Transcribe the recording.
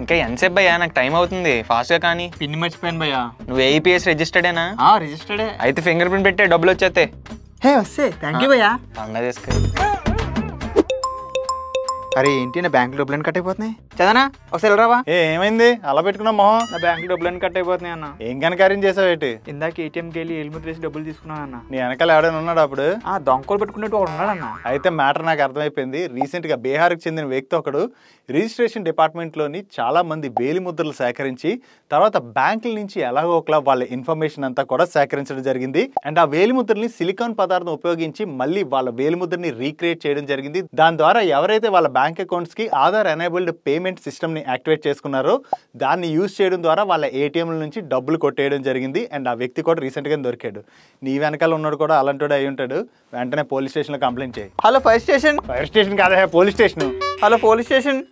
ఇంకా ఎంతసేపు భయ్యా నాకు టైం అవుతుంది ఫాస్ట్గా కానీ పిన్ని మర్చిపోయాను భయ్యా నువ్వు ఏఈపీఎస్ రిజిస్టర్డేనా ఆ రిజిస్టర్డే అయితే ఫింగర్ ప్రింట్ పెట్టే డబ్బులు వచ్చేస్తే హే వస్తే థ్యాంక్ యూ భయ్యా పండగ చేసుకో అరే ఏంటి నా బ్యాంక్ డబ్బులు కట్ అయిపోతున్నాయి చదనా ఒకసారి రావా ఏ ఏమైంది అలా పెట్టుకున్నావు మొహం నా బ్యాంక్ డబ్బులు కట్ అయిపోతున్నాయి అన్న ఏం కనకార్యం చేసావు ఏంటి ఇందాక ఏటీఎంకి వెళ్ళి ఎలిమిట్ వేసి డబ్బులు తీసుకున్నాను అన్న నీ వెనకాల ఎవడైనా ఉన్నాడు అప్పుడు ఆ దొంగలు పెట్టుకున్నట్టు ఒకడు ఉన్నాడన్న అయితే మ్యాటర్ నాకు అర్థమైపోయింది రీసెంట్గా బీహార్కి చెందిన వ్యక్తి ఒకడు రిజిస్ట్రేషన్ డిపార్ట్మెంట్లోని చాలా మంది వేలి ముద్రలు సేకరించి తర్వాత బ్యాంకుల నుంచి ఎలాగో ఒకలా వాళ్ళ ఇన్ఫర్మేషన్ అంతా కూడా సేకరించడం జరిగింది అండ్ ఆ వేలి ముద్రని సిలికాన్ పదార్థం ఉపయోగించి మళ్ళీ వాళ్ళ వేలి ముద్రని రీక్రియేట్ చేయడం జరిగింది దాని ద్వారా ఎవరైతే వాళ్ళ బ్యాంక్ అకౌంట్స్కి ఆధార్ ఎనేబుల్డ్ పేమెంట్ సిస్టమ్ని యాక్టివేట్ చేసుకున్నారో దాన్ని యూజ్ చేయడం ద్వారా వాళ్ళ ఏటీఎంల నుంచి డబ్బులు కొట్టేయడం జరిగింది అండ్ ఆ వ్యక్తి కూడా రీసెంట్గా దొరికాడు నీ వెనకాల ఉన్నాడు కూడా అలాంటి అయి ఉంటాడు వెంటనే పోలీస్ స్టేషన్లో కంప్లైంట్ చేయి hello fire station fire station కాదా police station hello police station